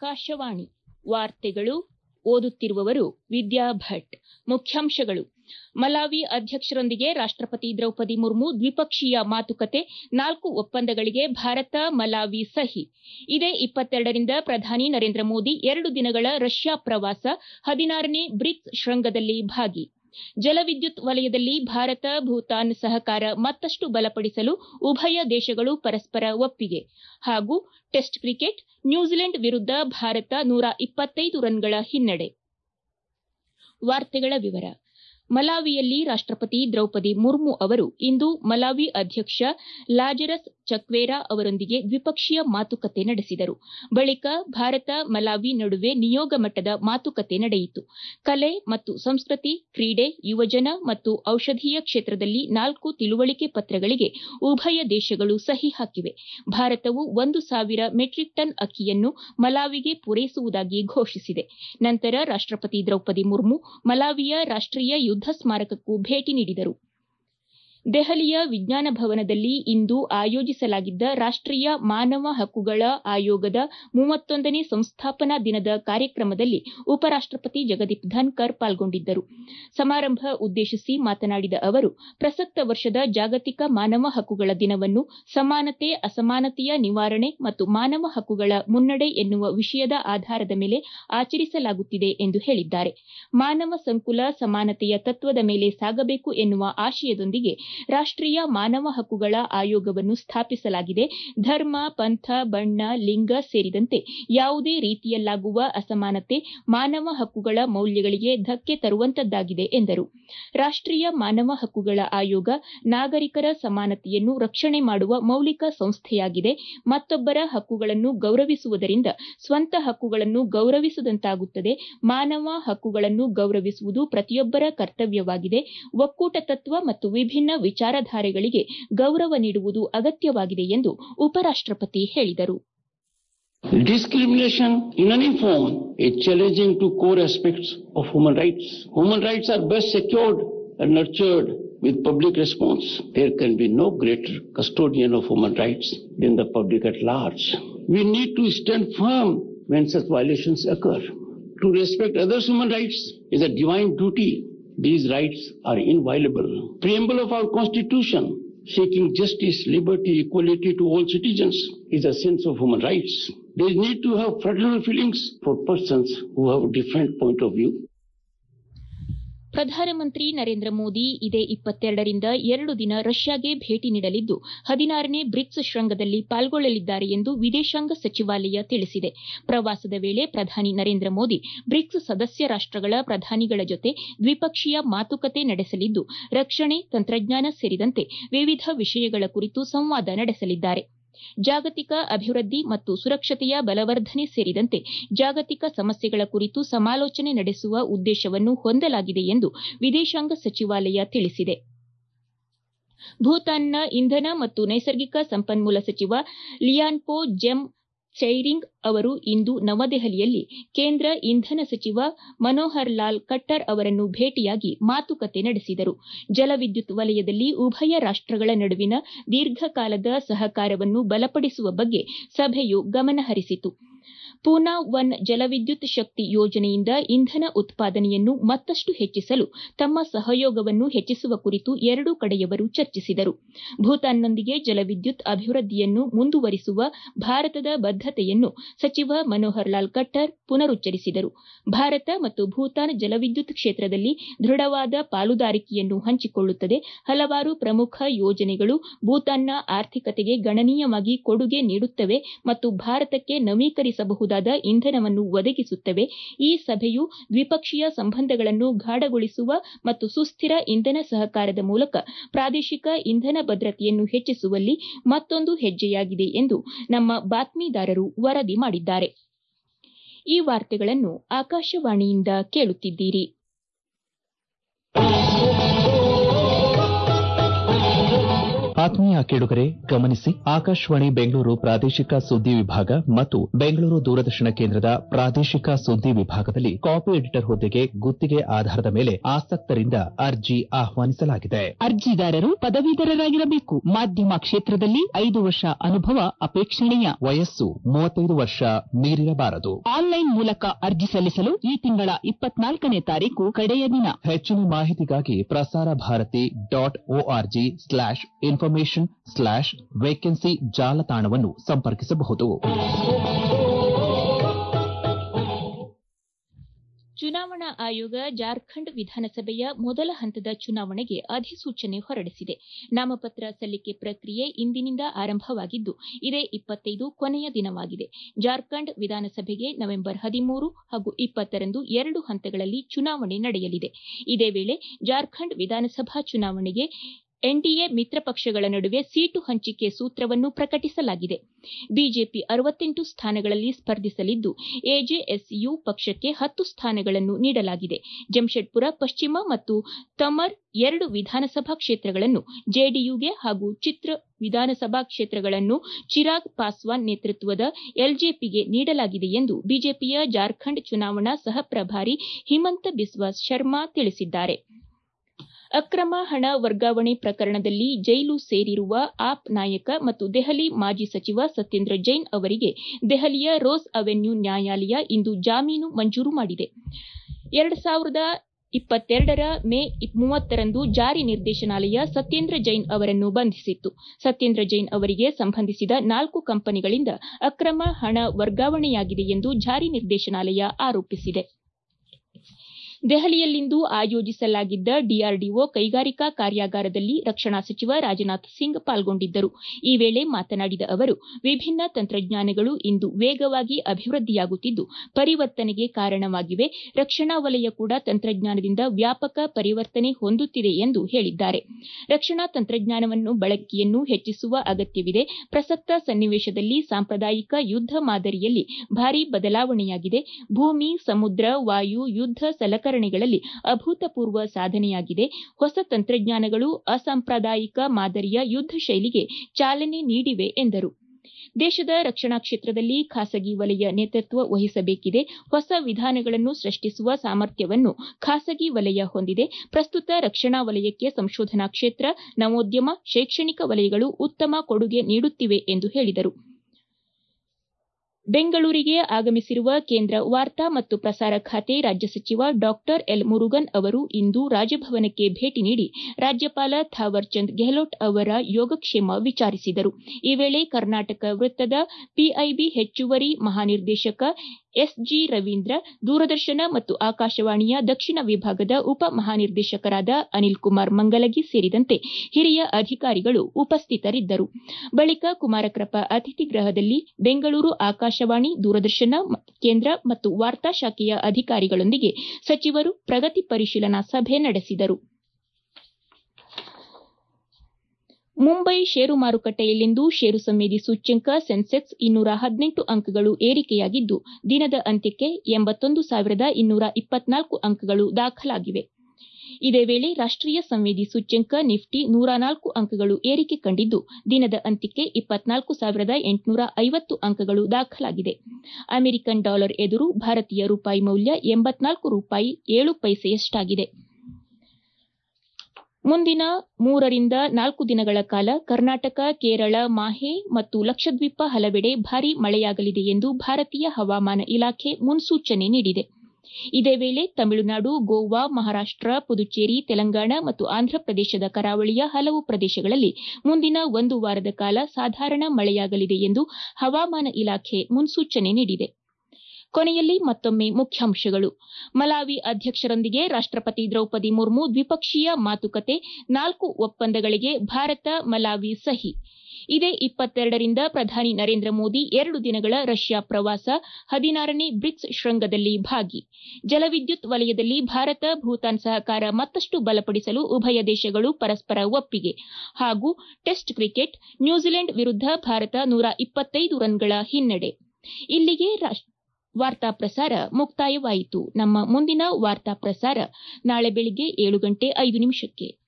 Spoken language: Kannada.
ಆಕಾಶವಾಣಿ ವಾರ್ತೆಗಳು ಓದುತ್ತಿರುವವರು ವಿದ್ಯಾ ಭಟ್ ಮುಖ್ಯಾಂಶಗಳು ಮಲಾವಿ ಅಧ್ಯಕ್ಷರೊಂದಿಗೆ ರಾಷ್ಟಪತಿ ದ್ರೌಪದಿ ಮುರ್ಮು ದ್ವಿಪಕ್ಷೀಯ ಮಾತುಕತೆ ನಾಲ್ಕು ಒಪ್ಪಂದಗಳಿಗೆ ಭಾರತ ಮಲಾವಿ ಸಹಿ ಇದೇ ಇಪ್ಪತ್ತೆರಡರಿಂದ ಪ್ರಧಾನಿ ನರೇಂದ್ರ ಮೋದಿ ಎರಡು ದಿನಗಳ ರಷ್ಯಾ ಪ್ರವಾಸ ಹದಿನಾರನೇ ಬ್ರಿಕ್ಸ್ ಶೃಂಗದಲ್ಲಿ ಭಾಗಿ ಜಲವಿದ್ಯುತ್ ವಲಯದಲ್ಲಿ ಭಾರತ ಭೂತಾನ್ ಸಹಕಾರ ಮತ್ತಷ್ಟು ಬಲಪಡಿಸಲು ಉಭಯ ದೇಶಗಳು ಪರಸ್ಪರ ಒಪ್ಪಿಗೆ ಹಾಗೂ ಟೆಸ್ಟ್ ಕ್ರಿಕೆಟ್ ನ್ಯೂಜಿಲೆಂಡ್ ವಿರುದ್ಧ ಭಾರತ ನೂರ ಇಪ್ಪತ್ತೈದು ರನ್ಗಳ ಹಿನ್ನಡೆ ವಾರ್ತೆಗಳ ವಿವರ ಮಲಾವಿಯಲ್ಲಿ ರಾಷ್ಟಪತಿ ದ್ರೌಪದಿ ಮುರ್ಮು ಅವರು ಇಂದು ಮಲಾವಿ ಅಧ್ಯಕ್ಷ ಲಾಜರಸ್ ಚಕ್ವೇರಾ ಅವರೊಂದಿಗೆ ದ್ವಿಪಕ್ಷೀಯ ಮಾತುಕತೆ ನಡೆಸಿದರು ಬಳಿಕ ಭಾರತ ಮಲಾವಿ ನಡುವೆ ನಿಯೋಗ ಮಟ್ಟದ ಮಾತುಕತೆ ನಡೆಯಿತು ಕಲೆ ಮತ್ತು ಸಂಸ್ಕೃತಿ ಕ್ರೀಡೆ ಯುವಜನ ಮತ್ತು ಔಷಧೀಯ ಕ್ಷೇತ್ರದಲ್ಲಿ ನಾಲ್ಕು ತಿಳುವಳಿಕೆ ಪತ್ರಗಳಿಗೆ ಉಭಯ ದೇಶಗಳು ಸಹಿ ಹಾಕಿವೆ ಭಾರತವು ಒಂದು ಸಾವಿರ ಮೆಟ್ರಿಕ್ ಟನ್ ಅಕ್ಕಿಯನ್ನು ಮಲಾವಿಗೆ ಪೂರೈಸುವುದಾಗಿ ಘೋಷಿಸಿದೆ ನಂತರ ರಾಷ್ಟಪತಿ ದ್ರೌಪದಿ ಮುರ್ಮು ಮಲಾವಿಯ ರಾಷ್ಟೀಯ ಯುದ್ದ ಸ್ಮಾರಕಕ್ಕೂ ಭೇಟಿ ನೀಡಿದರು ದೆಹಲಿಯ ವಿಜ್ಞಾನ ಭವನದಲ್ಲಿ ಇಂದು ಆಯೋಜಿಸಲಾಗಿದ್ದ ರಾಷ್ಟೀಯ ಮಾನವ ಹಕ್ಕುಗಳ ಆಯೋಗದ ಮೂವತ್ತೊಂದನೇ ಸಂಸ್ಥಾಪನಾ ದಿನದ ಕಾರ್ಯಕ್ರಮದಲ್ಲಿ ಉಪರಾಷ್ಟಪತಿ ಜಗದೀಪ್ ಧನ್ಕರ್ ಪಾಲ್ಗೊಂಡಿದ್ದರು ಸಮಾರಂಭ ಉದ್ದೇಶಿಸಿ ಮಾತನಾಡಿದ ಅವರು ಪ್ರಸಕ್ತ ವರ್ಷದ ಜಾಗತಿಕ ಮಾನವ ಹಕ್ಕುಗಳ ದಿನವನ್ನು ಸಮಾನತೆ ಅಸಮಾನತೆಯ ನಿವಾರಣೆ ಮತ್ತು ಮಾನವ ಹಕ್ಕುಗಳ ಮುನ್ನಡೆ ಎನ್ನುವ ವಿಷಯದ ಆಧಾರದ ಮೇಲೆ ಆಚರಿಸಲಾಗುತ್ತಿದೆ ಎಂದು ಹೇಳಿದ್ದಾರೆ ಮಾನವ ಸಂಕುಲ ಸಮಾನತೆಯ ತತ್ವದ ಮೇಲೆ ಸಾಗಬೇಕು ಎನ್ನುವ ಆಶಯದೊಂದಿಗೆ ರಾಷ್ಟೀಯ ಮಾನವ ಹಕ್ಕುಗಳ ಆಯೋಗವನ್ನು ಸ್ಥಾಪಿಸಲಾಗಿದೆ ಧರ್ಮ ಪಂಥ ಬಣ್ಣ ಲಿಂಗ ಸೇರಿದಂತೆ ಯಾವುದೇ ರೀತಿಯಲ್ಲಾಗುವ ಅಸಮಾನತೆ ಮಾನವ ಹಕ್ಕುಗಳ ಮೌಲ್ಯಗಳಿಗೆ ಧಕ್ಕೆ ತರುವಂತದ್ದಾಗಿದೆ ಎಂದರು ರಾಷ್ಟೀಯ ಮಾನವ ಹಕ್ಕುಗಳ ಆಯೋಗ ನಾಗರಿಕರ ಸಮಾನತೆಯನ್ನು ರಕ್ಷಣೆ ಮಾಡುವ ಮೌಲಿಕ ಸಂಸ್ಥೆಯಾಗಿದೆ ಮತ್ತೊಬ್ಬರ ಹಕ್ಕುಗಳನ್ನು ಗೌರವಿಸುವುದರಿಂದ ಸ್ವಂತ ಹಕ್ಕುಗಳನ್ನು ಗೌರವಿಸಿದಂತಾಗುತ್ತದೆ ಮಾನವ ಹಕ್ಕುಗಳನ್ನು ಗೌರವಿಸುವುದು ಪ್ರತಿಯೊಬ್ಬರ ಕರ್ತವ್ಯವಾಗಿದೆ ಒಕ್ಕೂಟ ತತ್ವ ಮತ್ತು ವಿಭಿನ್ನ ವಿಚಾರಧಾರೆಗಳಿಗೆ ಗೌರವ ನೀಡುವುದು ಅಗತ್ಯವಾಗಿದೆ ಎಂದು ಉಪರಾಷ್ಟಪತಿ ಹೇಳಿದರು Discrimination in any form is challenging to core aspects of human rights. Human rights are best secured and nurtured with public response. There can be no greater custodian of human rights than the public at large. We need to stand firm when such violations occur. To respect others' human rights is a divine duty. These rights are inviolable. Preamble of our Constitution seeking justice, liberty, equality to all citizens is a sense of human rights. They need to have fraternal feelings for persons who have a different point of view. ಪ್ರಧಾನಮಂತ್ರಿ ನರೇಂದ್ರ ಮೋದಿ ಇದೇ ಇಪ್ಪತ್ತೆರಡರಿಂದ ಎರಡು ದಿನ ರಷ್ಯಾಗೆ ಭೇಟಿ ನೀಡಲಿದ್ದು ಹದಿನಾರನೇ ಬ್ರಿಕ್ಸ್ ಶೃಂಗದಲ್ಲಿ ಪಾಲ್ಗೊಳ್ಳಲಿದ್ದಾರೆ ಎಂದು ವಿದೇಶಾಂಗ ಸಚಿವಾಲಯ ತಿಳಿಸಿದೆ ಪ್ರವಾಸದ ವೇಳೆ ಪ್ರಧಾನಿ ನರೇಂದ್ರ ಮೋದಿ ಬ್ರಿಕ್ಸ್ ಸದಸ್ಯ ರಾಷ್ಟಗಳ ಪ್ರಧಾನಿಗಳ ಜೊತೆ ದ್ವಿಪಕ್ಷೀಯ ಮಾತುಕತೆ ನಡೆಸಲಿದ್ದು ರಕ್ಷಣೆ ತಂತ್ರಜ್ಞಾನ ಸೇರಿದಂತೆ ವಿವಿಧ ವಿಷಯಗಳ ಕುರಿತು ಸಂವಾದ ನಡೆಸಲಿದ್ದಾರೆ ಜಾಗತಿಕ ಅಭಿವೃದ್ಧಿ ಮತ್ತು ಸುರಕ್ಷತೆಯ ಬಲವರ್ಧನೆ ಸೇರಿದಂತೆ ಜಾಗತಿಕ ಸಮಸ್ಯೆಗಳ ಕುರಿತು ಸಮಾಲೋಚನೆ ನಡೆಸುವ ಉದ್ದೇಶವನ್ನು ಹೊಂದಲಾಗಿದೆ ಎಂದು ವಿದೇಶಾಂಗ ಸಚಿವಾಲಯ ತಿಳಿಸಿದೆ ಭೂತಾನ್ನ ಇಂಧನ ಮತ್ತು ನೈಸರ್ಗಿಕ ಸಂಪನ್ಮೂಲ ಸಚಿವ ಲಿಯಾನ್ಪೋ ಜೆಮ್ ಚೈರಿಂಗ್ ಅವರು ಇಂದು ನವದೆಹಲಿಯಲ್ಲಿ ಕೇಂದ್ರ ಇಂಧನ ಸಚಿವ ಮನೋಹರ್ ಲಾಲ್ ಖಟ್ಟರ್ ಅವರನ್ನು ಭೇಟಿಯಾಗಿ ಮಾತುಕತೆ ನಡೆಸಿದರು ಜಲವಿದ್ಯುತ್ ವಲಯದಲ್ಲಿ ಉಭಯ ರಾಷ್ಟಗಳ ನಡುವಿನ ದೀರ್ಘಕಾಲದ ಸಹಕಾರವನ್ನು ಬಲಪಡಿಸುವ ಬಗ್ಗೆ ಸಭೆಯು ಗಮನಹರಿಸಿತು ಪೂನಾ ಒನ್ ಜಲವಿದ್ಯುತ್ ಶಕ್ತಿ ಯೋಜನೆಯಿಂದ ಇಂಧನ ಉತ್ಪಾದನೆಯನ್ನು ಮತ್ತಷ್ಟು ಹೆಚ್ಚಿಸಲು ತಮ್ಮ ಸಹಯೋಗವನ್ನು ಹೆಚ್ಚಿಸುವ ಕುರಿತು ಎರಡೂ ಕಡೆಯವರು ಚರ್ಚಿಸಿದರು ಭೂತಾನ್ನೊಂದಿಗೆ ಜಲವಿದ್ಯುತ್ ಅಭಿವೃದ್ಧಿಯನ್ನು ಮುಂದುವರಿಸುವ ಭಾರತದ ಬದ್ದತೆಯನ್ನು ಸಚಿವ ಮನೋಹರ್ ಲಾಲ್ ಖಟ್ಟರ್ ಪುನರುಚ್ಚರಿಸಿದರು ಭಾರತ ಮತ್ತು ಭೂತಾನ್ ಜಲವಿದ್ಯುತ್ ಕ್ಷೇತ್ರದಲ್ಲಿ ದೃಢವಾದ ಪಾಲುದಾರಿಕೆಯನ್ನು ಹಂಚಿಕೊಳ್ಳುತ್ತದೆ ಹಲವಾರು ಪ್ರಮುಖ ಯೋಜನೆಗಳು ಭೂತಾನ್ನ ಆರ್ಥಿಕತೆಗೆ ಗಣನೀಯವಾಗಿ ಕೊಡುಗೆ ನೀಡುತ್ತವೆ ಮತ್ತು ಭಾರತಕ್ಕೆ ನವೀಕರಿಸಬಹುದಾದ ಇಂಧನವನ್ನು ಒದಗಿಸುತ್ತವೆ ಈ ಸಭೆಯು ದ್ವಿಪಕ್ಷೀಯ ಸಂಬಂಧಗಳನ್ನು ಗಾಢಗೊಳಿಸುವ ಮತ್ತು ಸುಸ್ಥಿರ ಇಂಧನ ಸಹಕಾರದ ಮೂಲಕ ಪ್ರಾದೇಶಿಕ ಇಂಧನ ಭದ್ರತೆಯನ್ನು ಹೆಚ್ಚಿಸುವಲ್ಲಿ ಮತ್ತೊಂದು ಹೆಜ್ಜೆಯಾಗಿದೆ ಎಂದು ನಮ್ಮ ಬಾತ್ಮೀದಾರರು ವರದಿ ಮಾಡಿದ್ದಾರೆ ಈ ವಾರ್ತೆಗಳನ್ನು ಆಕಾಶವಾಣಿಯಿಂದ ಕೇಳುತ್ತಿದ್ದೀರಿ ಆತ್ಮೀಯ ಕೇಳುಗರೆ ಗಮನಿಸಿ ಆಕಾಶವಾಣಿ ಬೆಂಗಳೂರು ಪ್ರಾದೇಶಿಕ ಸುದ್ದಿ ವಿಭಾಗ ಮತ್ತು ಬೆಂಗಳೂರು ದೂರದರ್ಶನ ಕೇಂದ್ರದ ಪ್ರಾದೇಶಿಕ ಸುದ್ದಿ ವಿಭಾಗದಲ್ಲಿ ಕಾಪಿ ಎಡಿಟರ್ ಹುದ್ದೆಗೆ ಗುತ್ತಿಗೆ ಆಧಾರದ ಮೇಲೆ ಆಸಕ್ತರಿಂದ ಅರ್ಜಿ ಆಹ್ವಾನಿಸಲಾಗಿದೆ ಅರ್ಜಿದಾರರು ಪದವೀಧರರಾಗಿರಬೇಕು ಮಾಧ್ಯಮ ಕ್ಷೇತ್ರದಲ್ಲಿ ಐದು ವರ್ಷ ಅನುಭವ ಅಪೇಕ್ಷಣೀಯ ವಯಸ್ಸು ಮೂವತ್ತೈದು ವರ್ಷ ಮೀರಿರಬಾರದು ಆನ್ಲೈನ್ ಮೂಲಕ ಅರ್ಜಿ ಸಲ್ಲಿಸಲು ಈ ತಿಂಗಳ ಇಪ್ಪತ್ನಾಲ್ಕನೇ ತಾರೀಕು ಕಡೆಯ ದಿನ ಹೆಚ್ಚಿನ ಮಾಹಿತಿಗಾಗಿ Prasar Bharati dot ORG slash information slash vacancy ಜಾಲತಾಣವನ್ನು ಸಂಪರ್ಕಿಸಬಹುದು ಚುನಾವಣಾ ಆಯೋಗ ಜಾರ್ಖಂಡ್ ವಿಧಾನಸಭೆಯ ಮೊದಲ ಹಂತದ ಚುನಾವಣೆಗೆ ಅಧಿಸೂಚನೆ ಹೊರಡಿಸಿದೆ ನಾಮಪತ್ರ ಸಲ್ಲಿಕೆ ಪ್ರಕ್ರಿಯೆ ಇಂದಿನಿಂದ ಆರಂಭವಾಗಿದ್ದು ಇದೇ ಇಪ್ಪತ್ತೈದು ಕೊನೆಯ ದಿನವಾಗಿದೆ ಜಾರ್ಖಂಡ್ ವಿಧಾನಸಭೆಗೆ ನವೆಂಬರ್ ಹದಿಮೂರು ಹಾಗೂ ಇಪ್ಪತ್ತರಂದು ಎರಡು ಹಂತಗಳಲ್ಲಿ ಚುನಾವಣೆ ನಡೆಯಲಿದೆ ಇದೇ ವೇಳೆ ಜಾರ್ಖಂಡ್ ವಿಧಾನಸಭಾ ಚುನಾವಣೆಗೆ ಎನ್ಡಿಎ ಮಿತ್ರ ಪಕ್ಷಗಳ ನಡುವೆ ಸೀಟು ಹಂಚಿಕೆ ಸೂತ್ರವನ್ನು ಪ್ರಕಟಿಸಲಾಗಿದೆ ಬಿಜೆಪಿ ಅರವತ್ತೆಂಟು ಸ್ಥಾನಗಳಲ್ಲಿ ಸ್ಪರ್ಧಿಸಲಿದ್ದು ಎಜೆಎಸ್ಯು ಪಕ್ಷಕ್ಕೆ ಹತ್ತು ಸ್ಥಾನಗಳನ್ನು ನೀಡಲಾಗಿದೆ ಜಮ್ಶೆಡ್ಪುರ ಪಶ್ಚಿಮ ಮತ್ತು ತಮರ್ ಎರಡು ವಿಧಾನಸಭಾ ಕ್ಷೇತ್ರಗಳನ್ನು ಜೆಡಿಯುಗೆ ಹಾಗೂ ಚಿತ್ರ ವಿಧಾನಸಭಾ ಕ್ಷೇತ್ರಗಳನ್ನು ಚಿರಾಗ್ ಪಾಸ್ವಾನ್ ನೇತೃತ್ವದ ಎಲ್ಜೆಪಿಗೆ ನೀಡಲಾಗಿದೆ ಎಂದು ಬಿಜೆಪಿಯ ಜಾರ್ಖಂಡ್ ಚುನಾವಣಾ ಸಹ ಪ್ರಭಾರಿ ಹಿಮಂತ ಬಿಸ್ವಾಸ್ ಶರ್ಮಾ ತಿಳಿಸಿದ್ದಾರೆ ಅಕ್ರಮ ಹಣ ವರ್ಗಾವಣೆ ಪ್ರಕರಣದಲ್ಲಿ ಜೈಲು ಸೇರಿರುವ ಆಪ್ ನಾಯಕ ಮತ್ತು ದೆಹಲಿ ಮಾಜಿ ಸಚಿವ ಸತ್ಯೇಂದ್ರ ಜೈನ್ ಅವರಿಗೆ ದೆಹಲಿಯ ರೋಸ್ ಅವೆನ್ಯೂ ನ್ಯಾಯಾಲಯ ಇಂದು ಜಾಮೀನು ಮಂಜೂರು ಮಾಡಿದೆ ಎರಡು ಸಾವಿರದ ಇಪ್ಪತ್ತೆರಡರ ಮೇ ಮೂವತ್ತರಂದು ಜಾರಿ ನಿರ್ದೇಶನಾಲಯ ಸತ್ಯೇಂದ್ರ ಜೈನ್ ಅವರನ್ನು ಬಂಧಿಸಿತ್ತು ಸತ್ಯೇಂದ್ರ ಜೈನ್ ಅವರಿಗೆ ಸಂಬಂಧಿಸಿದ ನಾಲ್ಕು ಕಂಪನಿಗಳಿಂದ ಅಕ್ರಮ ಹಣ ವರ್ಗಾವಣೆಯಾಗಿದೆ ಎಂದು ಜಾರಿ ನಿರ್ದೇಶನಾಲಯ ಆರೋಪಿಸಿದೆ ದೆಹಲಿಯಲ್ಲಿಂದು ಆಯೋಜಿಸಲಾಗಿದ್ದ ಡಿಆರ್ಡಿಒ ಕೈಗಾರಿಕಾ ಕಾರ್ಯಾಗಾರದಲ್ಲಿ ರಕ್ಷಣಾ ಸಚಿವ ರಾಜನಾಥ್ ಸಿಂಗ್ ಪಾಲ್ಗೊಂಡಿದ್ದರು ಈ ವೇಳೆ ಮಾತನಾಡಿದ ಅವರು ವಿಭಿನ್ನ ತಂತ್ರಜ್ಞಾನಗಳು ಇಂದು ವೇಗವಾಗಿ ಅಭಿವೃದ್ಧಿಯಾಗುತ್ತಿದ್ದು ಪರಿವರ್ತನೆಗೆ ಕಾರಣವಾಗಿವೆ ರಕ್ಷಣಾ ವಲಯ ಕೂಡ ತಂತ್ರಜ್ಞಾನದಿಂದ ವ್ಯಾಪಕ ಪರಿವರ್ತನೆ ಹೊಂದುತ್ತಿದೆ ಎಂದು ಹೇಳಿದ್ದಾರೆ ರಕ್ಷಣಾ ತಂತ್ರಜ್ಞಾನವನ್ನು ಬಳಕೆಯನ್ನು ಹೆಚ್ಚಿಸುವ ಅಗತ್ಯವಿದೆ ಪ್ರಸಕ್ತ ಸನ್ನಿವೇಶದಲ್ಲಿ ಸಾಂಪ್ರದಾಯಿಕ ಯುದ್ಧ ಮಾದರಿಯಲ್ಲಿ ಭಾರೀ ಬದಲಾವಣೆಯಾಗಿದೆ ಭೂಮಿ ಸಮುದ್ರ ವಾಯು ಯುದ್ಧ ಸಲಕರಣೆಗಳಲ್ಲಿ ಅಭೂತಪೂರ್ವ ಸಾಧನೆಯಾಗಿದೆ ಹೊಸ ತಂತ್ರಜ್ಞಾನಗಳು ಅಸಾಂಪ್ರದಾಯಿಕ ಮಾದರಿಯ ಯುದ್ಧ ಶೈಲಿಗೆ ಚಾಲನೆ ನೀಡಿವೆ ಎಂದರು ದೇಶದ ರಕ್ಷಣಾ ಕ್ಷೇತ್ರದಲ್ಲಿ ಖಾಸಗಿ ವಲಯ ನೇತೃತ್ವ ವಹಿಸಬೇಕಿದೆ ಹೊಸ ವಿಧಾನಗಳನ್ನು ಸೃಷ್ಟಿಸುವ ಸಾಮರ್ಥ್ಯವನ್ನು ಖಾಸಗಿ ವಲಯ ಹೊಂದಿದೆ ಪ್ರಸ್ತುತ ರಕ್ಷಣಾ ವಲಯಕ್ಕೆ ಸಂಶೋಧನಾ ಕ್ಷೇತ್ರ ನವೋದ್ಯಮ ಶೈಕ್ಷಣಿಕ ವಲಯಗಳು ಉತ್ತಮ ಕೊಡುಗೆ ನೀಡುತ್ತಿವೆ ಎಂದು ಹೇಳಿದರು ಬೆಂಗಳೂರಿಗೆ ಆಗಮಿಸಿರುವ ಕೇಂದ್ರ ವಾರ್ತಾ ಮತ್ತು ಪ್ರಸಾರ ಖಾತೆ ರಾಜ್ಯ ಸಚಿವ ಡಾಕ್ಟರ್ ಎಲ್ ಮುರುಗನ್ ಅವರು ಇಂದು ರಾಜಭವನಕ್ಕೆ ಭೇಟಿ ನೀಡಿ ರಾಜ್ಯಪಾಲ ಥಾವರ್ ಚಂದ್ ಗೆಹ್ಲೋಟ್ ಅವರ ಯೋಗಕ್ಷೇಮ ವಿಚಾರಿಸಿದರು ಈ ವೇಳೆ ಕರ್ನಾಟಕ ವೃತ್ತದ ಪಿಐಬಿ ಹೆಚ್ಚುವರಿ ಮಹಾನಿರ್ದೇಶಕ ಎಸ್ಜಿ ರವೀಂದ್ರ ದೂರದರ್ಶನ ಮತ್ತು ಆಕಾಶವಾಣಿಯ ದಕ್ಷಿಣ ವಿಭಾಗದ ಉಪ ಮಹಾನಿರ್ದೇಶಕರಾದ ಅನಿಲ್ ಕುಮಾರ್ ಮಂಗಲಗಿ ಸೇರಿದಂತೆ ಹಿರಿಯ ಅಧಿಕಾರಿಗಳು ಉಪಸ್ಥಿತರಿದ್ದರು ಬಳಿಕ ಕುಮಾರಕೃಪ ಅತಿಥಿ ಗೃಹದಲ್ಲಿ ಬೆಂಗಳೂರು ಆಕಾಶವಾಣಿ ದೂರದರ್ಶನ ಕೇಂದ್ರ ಮತ್ತು ವಾರ್ತಾ ಶಾಖೆಯ ಅಧಿಕಾರಿಗಳೊಂದಿಗೆ ಸಚಿವರು ಪ್ರಗತಿ ಪರಿಶೀಲನಾ ಸಭೆ ನಡೆಸಿದರು ಮುಂಬೈ ಷೇರು ಮಾರುಕಟ್ಟೆಯಲ್ಲಿಂದು ಷೇರು ಸಂವೇದಿ ಸೂಚ್ಯಂಕ ಸೆನ್ಸೆಕ್ಸ್ ಇನ್ನೂರ ಹದಿನೆಂಟು ಅಂಕಗಳು ಏರಿಕೆಯಾಗಿದ್ದು ದಿನದ ಅಂತ್ಯಕ್ಕೆ ಎಂಬತ್ತೊಂದು ಸಾವಿರದ ಇನ್ನೂರ ಇಪ್ಪತ್ನಾಲ್ಕು ಅಂಕಗಳು ದಾಖಲಾಗಿವೆ ಇದೇ ವೇಳೆ ರಾಷ್ಟೀಯ ಸಂವೇದಿ ಸೂಚ್ಯಂಕ ನಿಫ್ಟಿ ನೂರ ನಾಲ್ಕು ಅಂಕಗಳು ಏರಿಕೆ ಕಂಡಿದ್ದು ದಿನದ ಅಂತ್ಯಕ್ಕೆ ಇಪ್ಪತ್ನಾಲ್ಕು ಸಾವಿರದ ಎಂಟುನೂರ ಐವತ್ತು ಅಂಕಗಳು ದಾಖಲಾಗಿದೆ ಅಮೆರಿಕನ್ ಡಾಲರ್ ಎದುರು ಭಾರತೀಯ ರೂಪಾಯಿ ಮೌಲ್ಯ ಎಂಬತ್ನಾಲ್ಕು ರೂಪಾಯಿ ಏಳು ಪೈಸೆಯಷ್ಟಾಗಿದೆ ಮುಂದಿನ ಮೂರರಿಂದ ನಾಲ್ಕು ದಿನಗಳ ಕಾಲ ಕರ್ನಾಟಕ ಕೇರಳ ಮಾಹೆ ಮತ್ತು ಲಕ್ಷದ್ವೀಪ ಹಲವೆಡೆ ಭಾರೀ ಮಳೆಯಾಗಲಿದೆ ಎಂದು ಭಾರತೀಯ ಹವಾಮಾನ ಇಲಾಖೆ ಮುನ್ಸೂಚನೆ ನೀಡಿದೆ ಇದೇ ವೇಳೆ ತಮಿಳುನಾಡು ಗೋವಾ ಮಹಾರಾಷ್ಟ ಪುದುಚೇರಿ ತೆಲಂಗಾಣ ಮತ್ತು ಆಂಧ್ರಪ್ರದೇಶದ ಕರಾವಳಿಯ ಹಲವು ಪ್ರದೇಶಗಳಲ್ಲಿ ಮುಂದಿನ ಒಂದು ವಾರದ ಕಾಲ ಸಾಧಾರಣ ಮಳೆಯಾಗಲಿದೆ ಎಂದು ಹವಾಮಾನ ಇಲಾಖೆ ಮುನ್ಸೂಚನೆ ನೀಡಿದೆ ಕೊನೆಯಲ್ಲಿ ಮತ್ತೊಮ್ಮೆ ಮುಖ್ಯಾಂಶಗಳು ಮಲಾವಿ ಅಧ್ಯಕ್ಷರೊಂದಿಗೆ ರಾಷ್ಟಪತಿ ದ್ರೌಪದಿ ಮುರ್ಮು ದ್ವಿಪಕ್ಷೀಯ ಮಾತುಕತೆ ನಾಲ್ಕು ಒಪ್ಪಂದಗಳಿಗೆ ಭಾರತ ಮಲಾವಿ ಸಹಿ ಇದೇ ಇಪ್ಪತ್ತೆರಡರಿಂದ ಪ್ರಧಾನಿ ನರೇಂದ್ರ ಮೋದಿ ಎರಡು ದಿನಗಳ ರಷ್ಯಾ ಪ್ರವಾಸ ಹದಿನಾರನೇ ಬ್ರಿಕ್ಸ್ ಶೃಂಗದಲ್ಲಿ ಭಾಗಿ ಜಲವಿದ್ಯುತ್ ವಲಯದಲ್ಲಿ ಭಾರತ ಭೂತಾನ್ ಸಹಕಾರ ಮತ್ತಷ್ಟು ಬಲಪಡಿಸಲು ಉಭಯ ದೇಶಗಳು ಪರಸ್ಪರ ಒಪ್ಪಿಗೆ ಹಾಗೂ ಟೆಸ್ಟ್ ಕ್ರಿಕೆಟ್ ನ್ಯೂಜಿಲೆಂಡ್ ವಿರುದ್ಧ ಭಾರತ ನೂರ ಇಪ್ಪತ್ತೈದು ರನ್ಗಳ ಹಿನ್ನಡೆ ಇಲ್ಲಿಗೆ ವಾರ್ತಾ ಪ್ರಸಾರ ಮುಕ್ತಾಯವಾಯಿತು ನಮ್ಮ ಮುಂದಿನ ವಾರ್ತಾ ಪ್ರಸಾರ ನಾಳೆ ಬೆಳಿಗ್ಗೆ ಏಳು ಗಂಟೆ ಐದು ನಿಮಿಷಕ್ಕೆ